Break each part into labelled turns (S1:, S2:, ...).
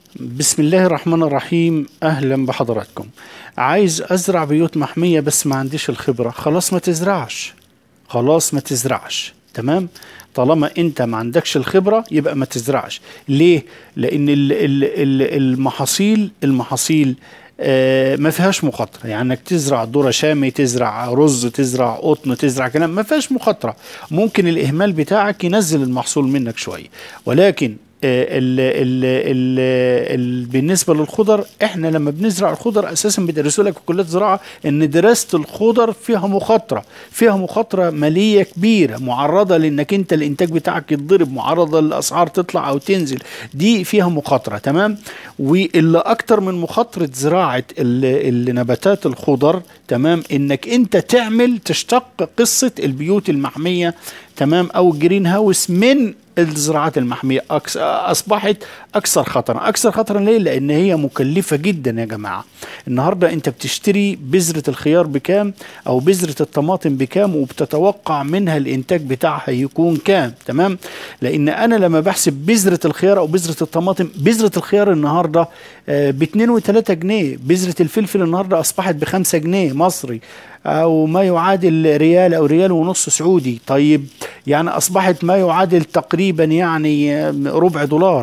S1: بسم الله الرحمن الرحيم اهلا بحضراتكم عايز ازرع بيوت محميه بس ما عنديش الخبره خلاص ما تزرعش خلاص ما تزرعش تمام طالما انت ما عندكش الخبره يبقى ما تزرعش ليه لان ال- ال- ال- المحاصيل المحاصيل آه، ما فيهاش مخاطره يعني انك تزرع ذره شامي تزرع رز تزرع قطن تزرع كلام ما فيهاش مخاطره ممكن الاهمال بتاعك ينزل المحصول منك شويه ولكن آه، ال ال ال ال بالنسبه للخضر احنا لما بنزرع الخضر اساسا بيدرسوا لك في كليه الزراعه ان دراسه الخضر فيها مخاطره فيها مخاطره ماليه كبيره معرضه لانك انت الانتاج بتاعك يتضرب معرضه للاسعار تطلع او تنزل دي فيها مخاطره تمام واللي اكتر من مخاطره زراعه ال- النباتات الخضر تمام انك انت تعمل تشتق قصه البيوت المحميه تمام او الجرين هاوس من الزراعات المحمية أكس أصبحت أكثر خطرا أكثر خطرا ليه؟ لأن هي مكلفة جدا يا جماعة النهاردة أنت بتشتري بذرة الخيار بكام أو بذرة الطماطم بكام وبتتوقع منها الإنتاج بتاعها يكون كام تمام لأن أنا لما بحسب بذرة الخيار أو بذرة الطماطم بذرة الخيار النهاردة ب 2 و3 جنيه بذرة الفلفل النهاردة أصبحت ب 5 جنيه مصري أو ما يعادل ريال أو ريال ونص سعودي طيب يعني أصبحت ما يعادل تقريبا يعني ربع دولار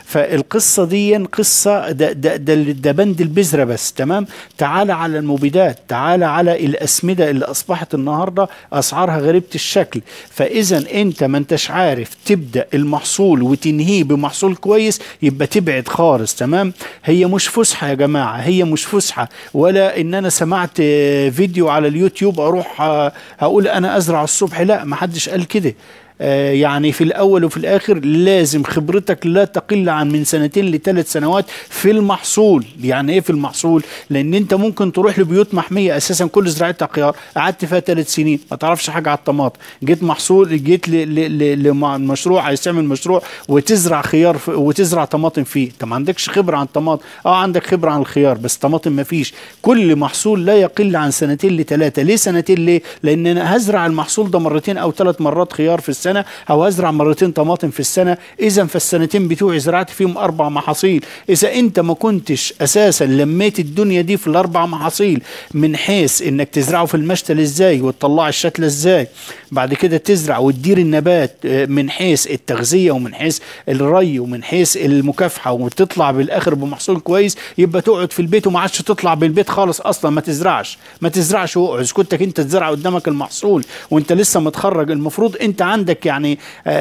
S1: فالقصة دي قصة ده, ده, ده, ده بند البذرة بس تمام تعال على المبيدات تعال على الأسمدة اللي أصبحت النهاردة أسعارها غريبة الشكل فإذا أنت ما أنتش عارف تبدأ المحصول وتنهيه بمحصول كويس يبقى تبعد خالص تمام هي مش فسحة يا جماعة هي مش فسحة ولا إن أنا سمعت آه، فيديو على اليوتيوب أروح آه، هقول أنا أزرع الصبح لا ما حدش قال كده آه، يعني في الأول وفي الآخر لازم خبرتك لا تقل عن من سنتين لثلاث سنوات في المحصول يعني إيه في المحصول لأن أنت ممكن تروح لبيوت محمية أساسا كل زراعتها خيار قعدت فيها ثلاث سنين ما تعرفش حاجة على الطماطم جيت محصول جيت ل- ل- ل- لمشروع عايز تعمل مشروع وتزرع خيار في- وتزرع طماطم فيه انت ما عندكش خبرة عن الطماطم اه عندك خبرة عن الخيار بس طماطم ما فيش كل محصول لا يقل عن سنتين لثلاثة ليه سنتين ليه لأن أنا هزرع المحصول ده مرتين أو ثلاث مرات خيار في السنة أو هزرع مرتين طماطم في السنة إذا فالسنتين بتوعي زرعت فيهم أربع محاصيل إذا أنت ما كنتش أساسا لميت الدنيا دي في الأربع محاصيل من حيث إنك تزرعه في المشتل إزاي وتطلع الشتلة إزاي بعد كده تزرع وتدير النبات آه، من حيث التغذية ومن حيث الري ومن حيث المكافحة وتطلع بالآخر بمحصول كويس يبقى تقعد في البيت وما عادش تطلع بالبيت خالص أصلا ما تزرعش ما تزرعش واقعد إذا كنتك أنت تزرع قدامك المحصول وأنت لسه متخرج المفروض أنت عندك يعني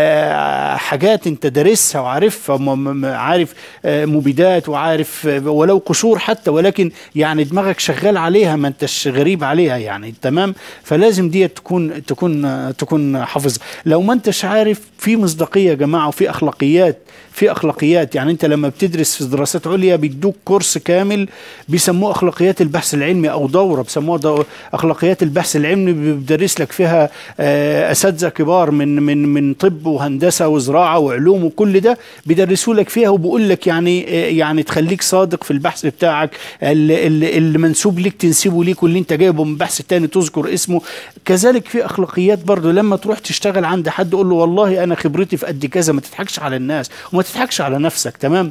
S1: آه، حاجات أنت دارسها وعارفها م- م- عارف آه، مبيدات وعارف آه، ولو قشور حتى ولكن يعني دماغك شغال عليها ما انتش غريب عليها يعني تمام فلازم دي تكون تكون آه، تكون حافظها لو ما انتش عارف في مصداقيه يا جماعه وفي اخلاقيات في اخلاقيات يعني انت لما بتدرس في دراسات عليا بيدوك كورس كامل بيسموه اخلاقيات البحث العلمي او دوره بيسموها دو- اخلاقيات البحث العلمي بيدرس لك فيها آه، اساتذه كبار من من من طب وهندسه وزراعه وعلوم وكل ده بيدرسوا لك فيها وبيقول لك يعني آه، يعني تخليك صادق في البحث بتاعك اللي, اللي اللي منسوب ليك تنسبه ليك واللي انت جايبه من بحث تاني تذكر اسمه كذلك في اخلاقيات برضو لما تروح تشتغل عند حد قول له والله انا خبرتي في قد كذا ما تضحكش على الناس وما تضحكش على نفسك تمام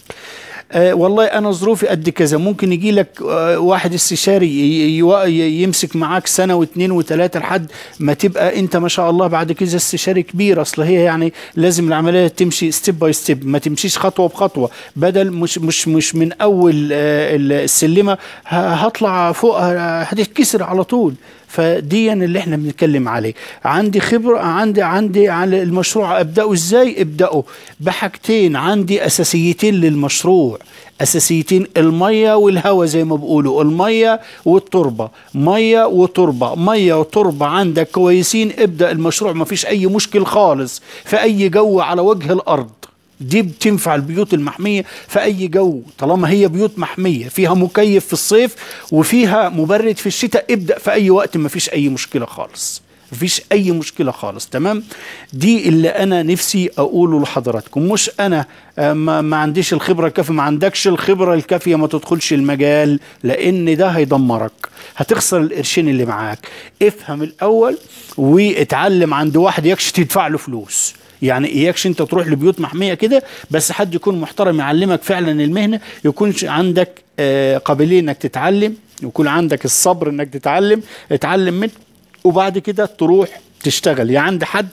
S1: آه والله انا ظروفي قد كذا ممكن يجي لك آه واحد استشاري ي- ي- ي- يمسك معاك سنه واثنين وثلاثه لحد ما تبقى انت ما شاء الله بعد كده استشاري كبير اصل هي يعني لازم العمليه تمشي ستيب باي ستيب ما تمشيش خطوه بخطوه بدل مش مش مش من اول آه السلمه ه- هطلع فوق آه، هتتكسر على طول فديا اللي احنا بنتكلم عليه عندي خبره عندي عندي على المشروع ابداه ازاي ابداه بحاجتين عندي اساسيتين للمشروع اساسيتين الميه والهواء زي ما بيقولوا الميه والتربه ميه وتربه ميه وتربه عندك كويسين ابدا المشروع ما فيش اي مشكل خالص في اي جو على وجه الارض دي بتنفع البيوت المحمية في أي جو طالما هي بيوت محمية فيها مكيف في الصيف وفيها مبرد في الشتاء ابدأ في أي وقت ما فيش أي مشكلة خالص مفيش أي مشكلة خالص تمام دي اللي أنا نفسي أقوله لحضراتكم مش أنا آه، ما, ما عنديش الخبرة الكافية ما عندكش الخبرة الكافية ما تدخلش المجال لأن ده هيدمرك هتخسر القرشين اللي معاك افهم الأول واتعلم عند واحد يكش تدفع له فلوس يعني اياكش انت تروح لبيوت محميه كده بس حد يكون محترم يعلمك فعلا المهنه يكون عندك آه، قابليه انك تتعلم يكون عندك الصبر انك تتعلم اتعلم منه وبعد كده تروح تشتغل يا عند حد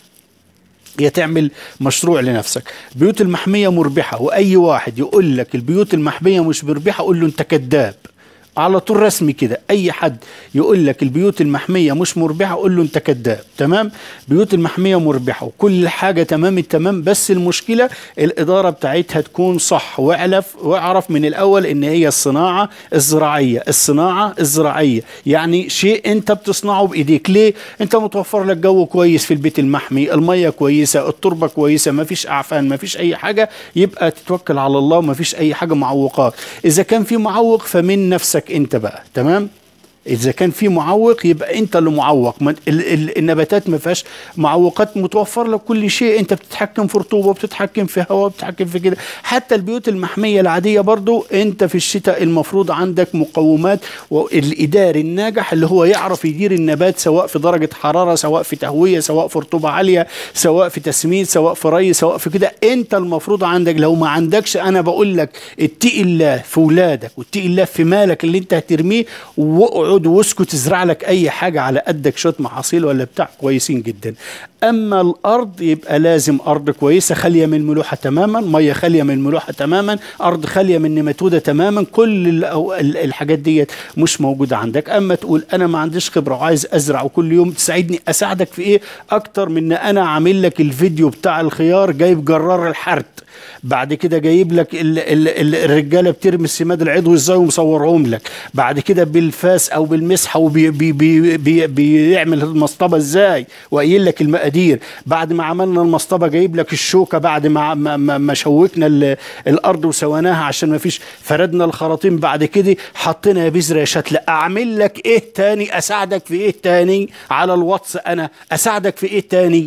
S1: يا تعمل مشروع لنفسك بيوت المحمية مربحة وأي واحد يقول لك البيوت المحمية مش مربحة قول له أنت كذاب على طول رسمي كده اي حد يقول لك البيوت المحميه مش مربحه قول له انت كذاب تمام بيوت المحميه مربحه وكل حاجه تمام التمام بس المشكله الاداره بتاعتها تكون صح واعرف واعرف من الاول ان هي الصناعه الزراعيه الصناعه الزراعيه يعني شيء انت بتصنعه بايديك ليه انت متوفر لك جو كويس في البيت المحمي الميه كويسه التربه كويسه ما فيش اعفان ما فيش اي حاجه يبقى تتوكل على الله ما فيش اي حاجه معوقات اذا كان في معوق فمن نفسك انت بقى تمام اذا كان في معوق يبقى انت اللي معوق ما ال ال النباتات ما فيهاش معوقات متوفر لك كل شيء انت بتتحكم في رطوبه بتتحكم في هواء بتتحكم في كده حتى البيوت المحميه العاديه برضو انت في الشتاء المفروض عندك مقومات والاداري الناجح اللي هو يعرف يدير النبات سواء في درجه حراره سواء في تهويه سواء في رطوبه عاليه سواء في تسميد سواء في ري سواء في كده انت المفروض عندك لو ما عندكش انا بقول لك اتقي الله في ولادك واتقي الله في مالك اللي انت هترميه واقعد واسكت ازرع لك اي حاجه على قدك شويه محاصيل ولا بتاع كويسين جدا اما الارض يبقى لازم ارض كويسه خاليه من الملوحه تماما ميه خاليه من الملوحه تماما ارض خاليه من نماتوده تماما كل ال- أو ال- الحاجات ديت مش موجوده عندك اما تقول انا ما عنديش خبره وعايز ازرع وكل يوم تساعدني اساعدك في ايه اكتر من ان انا عامل لك الفيديو بتاع الخيار جايب جرار الحرث بعد كده جايب لك ال ال ال الرجاله بترمي السماد العضوي ازاي ومصورهم لك بعد كده بالفاس او بالمسحه وبي بي بي بي بيعمل المصطبه ازاي وقايل لك المقادير بعد ما عملنا المصطبه جايب لك الشوكه بعد ما ما, ما, ما شوكنا ال- الارض وسويناها عشان ما فيش فردنا الخراطيم بعد كده حطينا يا بذره يا شتله اعمل لك ايه تاني اساعدك في ايه تاني على الواتس انا اساعدك في ايه تاني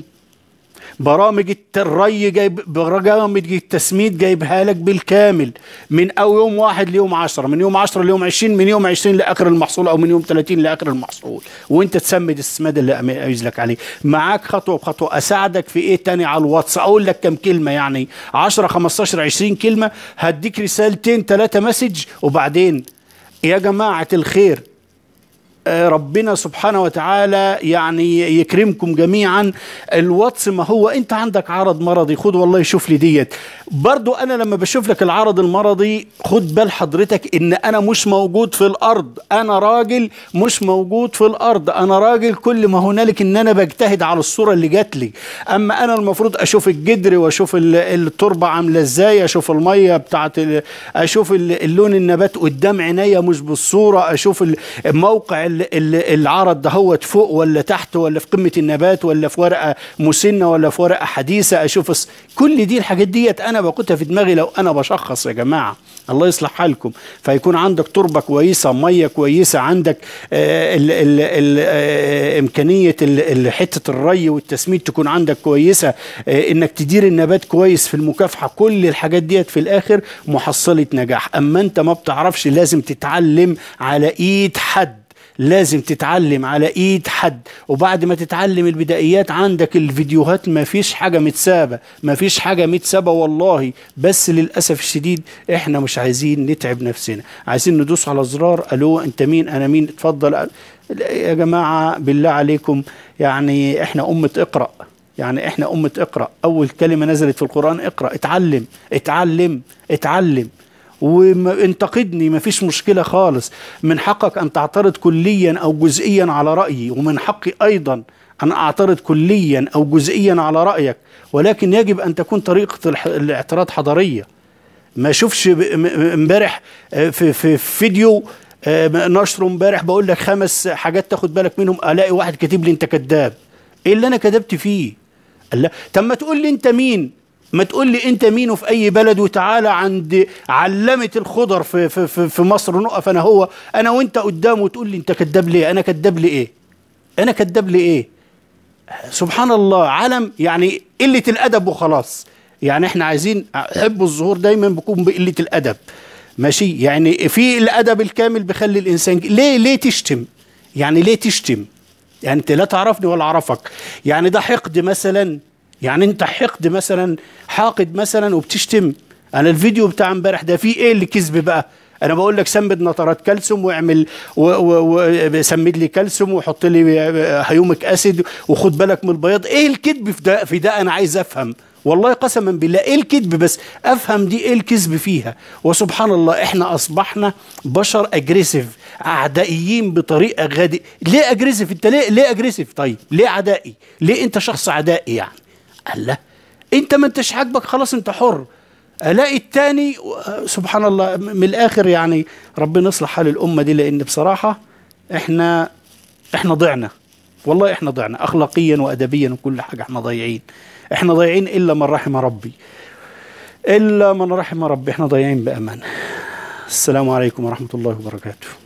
S1: برامج الت- الري جايب برامج التسميد جايبها لك بالكامل من او يوم واحد ليوم عشرة من يوم عشرة ليوم عشرين من يوم عشرين لاخر المحصول او من يوم 30 لاخر المحصول وانت تسمد السماد اللي اميز لك عليه معاك خطوه بخطوه اساعدك في ايه تاني على الواتس اقول لك كم كلمه يعني 10 15 20 كلمه هديك رسالتين ثلاثه مسج وبعدين يا جماعه الخير آه، ربنا سبحانه وتعالى يعني يكرمكم جميعا الواتس ما هو انت عندك عرض مرضي خد والله شوف لي ديت برضو انا لما بشوف لك العرض المرضي خد بال حضرتك ان انا مش موجود في الارض انا راجل مش موجود في الارض انا راجل كل ما هنالك ان انا بجتهد على الصوره اللي جات لي اما انا المفروض اشوف الجدر واشوف ال- التربه عامله ازاي اشوف الميه بتاعت ال- اشوف ال- اللون النبات قدام عينيا مش بالصوره اشوف ال- موقع ال- ال- العرض ده هو فوق ولا تحت ولا في قمه النبات ولا في ورقه مسنه ولا في ورقه حديثه اشوف الس- كل دي الحاجات ديت انا باخدها في دماغي لو انا بشخص يا جماعه الله يصلح حالكم فيكون عندك تربه كويسه ميه كويسه عندك آه ال ال ال آه امكانيه ال- ال- حته الري والتسميد تكون عندك كويسه آه انك تدير النبات كويس في المكافحه كل الحاجات ديت في الاخر محصله نجاح اما انت ما بتعرفش لازم تتعلم على ايد حد لازم تتعلم على ايد حد وبعد ما تتعلم البدايات عندك الفيديوهات ما فيش حاجة متسابة ما فيش حاجة متسابة والله بس للأسف الشديد احنا مش عايزين نتعب نفسنا عايزين ندوس على زرار الو انت مين انا مين اتفضل يا جماعة بالله عليكم يعني احنا أمة اقرأ يعني احنا أمة اقرأ أول كلمة نزلت في القرآن اقرأ اتعلم اتعلم اتعلم وانتقدني مفيش مشكلة خالص من حقك أن تعترض كليا أو جزئيا على رأيي ومن حقي أيضا أن أعترض كليا أو جزئيا على رأيك ولكن يجب أن تكون طريقة الح- الاعتراض حضارية ما اشوفش ب- م- م- امبارح آه، في في فيديو آه، نشره امبارح بقول لك خمس حاجات تاخد بالك منهم الاقي واحد كاتب لي انت كذاب ايه اللي انا كذبت فيه قال لا طب ما تقول لي انت مين ما تقول لي انت مين وفي اي بلد وتعالى عند علمة الخضر في في في, في مصر نقف انا هو انا وانت قدامه وتقول لي انت كذاب ليه انا كذاب لي ايه انا كذاب لي ايه سبحان الله علم يعني قلة الأدب وخلاص يعني احنا عايزين حب الظهور دايما بيكون بقلة الأدب ماشي يعني في الأدب الكامل بيخلي الإنسان ليه ليه تشتم يعني ليه تشتم يعني انت لا تعرفني ولا اعرفك يعني ده حقد مثلا يعني انت حقد مثلا حاقد مثلا وبتشتم انا الفيديو بتاع امبارح ده فيه ايه اللي كذب بقى انا بقول لك سمد نطرات كالسيوم واعمل وسمد لي كالسيوم وحط لي هيومك اسيد وخد بالك من البياض ايه الكذب في ده في ده انا عايز افهم والله قسما بالله ايه الكذب بس افهم دي ايه الكذب فيها وسبحان الله احنا اصبحنا بشر اجريسيف اعدائيين بطريقه غادئه ليه اجريسيف انت ليه ليه اجريسيف طيب ليه عدائي ليه انت شخص عدائي يعني الله انت ما انتش عاجبك خلاص انت حر الاقي التاني سبحان الله من الاخر يعني ربنا يصلح حال الامه دي لان بصراحه احنا احنا ضعنا والله احنا ضعنا اخلاقيا وادبيا وكل حاجه احنا ضايعين احنا ضايعين الا من رحم ربي الا من رحم ربي احنا ضايعين بامان السلام عليكم ورحمه الله وبركاته